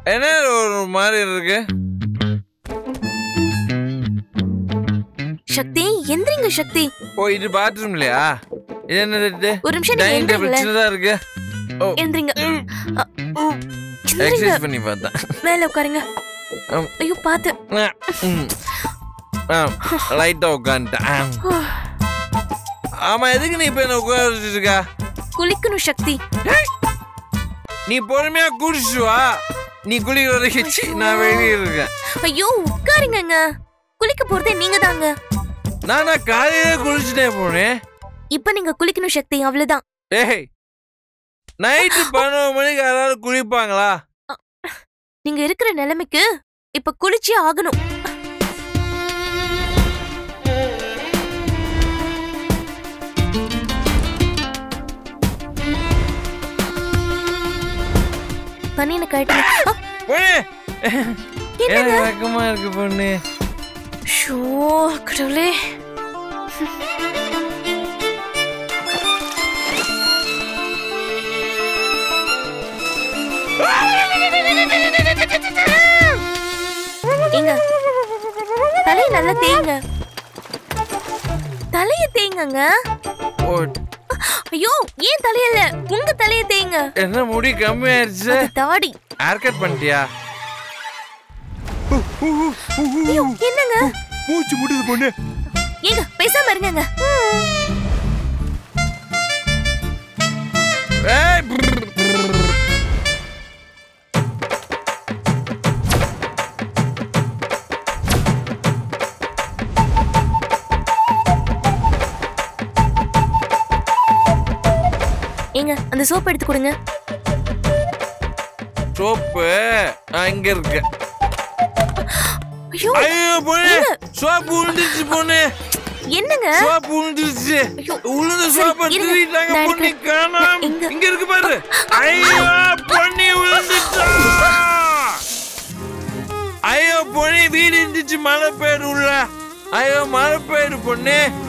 என்ன ஒரு மாதிரி இருக்கு சக்தி எந்திரிங்க சக்தி ஓ இது பாத்ரூம் இல்லையா இது என்னது இது ஒரு நிமிஷம் நீங்க டைனிங் டேபிள் எந்திரிங்களே சின்னதா இருக்கு ஓ எந்திரிங்க அ, எந்திரிங்க எக்ஸசைஸ் பண்ணி பார்த்தேன் மேல உட்காருங்க ஆம். ஐயோ பாத்து லைட்டா உட்காந்துட்டேன் ஆம். ஆமா எதுக்கு நீ இப்ப என்ன உட்கார வச்சுட்டு இருக்கா குளிக்கணும் சக்தி ஏய், நீ பொறுமையா குடிச்சு வா நீ குளிக்கிற வரைக்கும் சீ, நான் வெளியே இருக்கேன் ஐயோ உட்காருங்கங்க குளிக்க போறதே நீங்க தாங்க நான் நான் காலையில குளிச்சுட்டே போனேன் இப்ப நீங்க குளிக்கணும் சக்தி அவ்வளவுதான் ஏய் நைட்டு பன்னெண்டு மணிக்கு யாராவது குளிப்பாங்களா நீங்க இருக்கிற நிலைமைக்கு இப்ப குளிச்சே ஆகணும் பனியனை கழட்டுங்க ஆ, பொண்ணு என்னங்க எனக்கு வெக்கமா இருக்கு பொண்ணு ஷோ கடவுளே ஏங்க தலைய நல்லா தேய்ங்க தலைய தேய்ங்கங்க ஓ, ஐயோ ஏன் தலையில உங்க தலைய தேய்ங்க என்ன முடி கம்மியாயிருச்சு அது தாடி ஹேர் கட் பண்ணிட்டியா ஐயோ என்னங்க மூச்சு முடுது பொண்ணு ஏங்க பேசாம இருங்கங்க ஏய், brr, brr. ஏங்க அந்த சோப் எடுத்து கொடுங்க சோப்பு அங்க இருக்கு ஐயோ ஐயோ பொண்ணு சோப்பு உழுந்துருச்சு பொண்ணு என்னங்க சோப்பு உழுந்துருச்சு ஐயோ. உளுந்த சரி, சோப்பை இருங்க. திருடிட்டாங்க நான் பொண்ணு எடுக்கிறேன். காணாம எங்க? இங்க இருக்கு பாரு ஐயோ பொண்ணு விழுந்துட்டா ஐயோ பொண்ணு வீடு இருந்துச்சு மழை பெய்யுது உள்ள ஐயோ மழை பெய்யுது பொண்ணு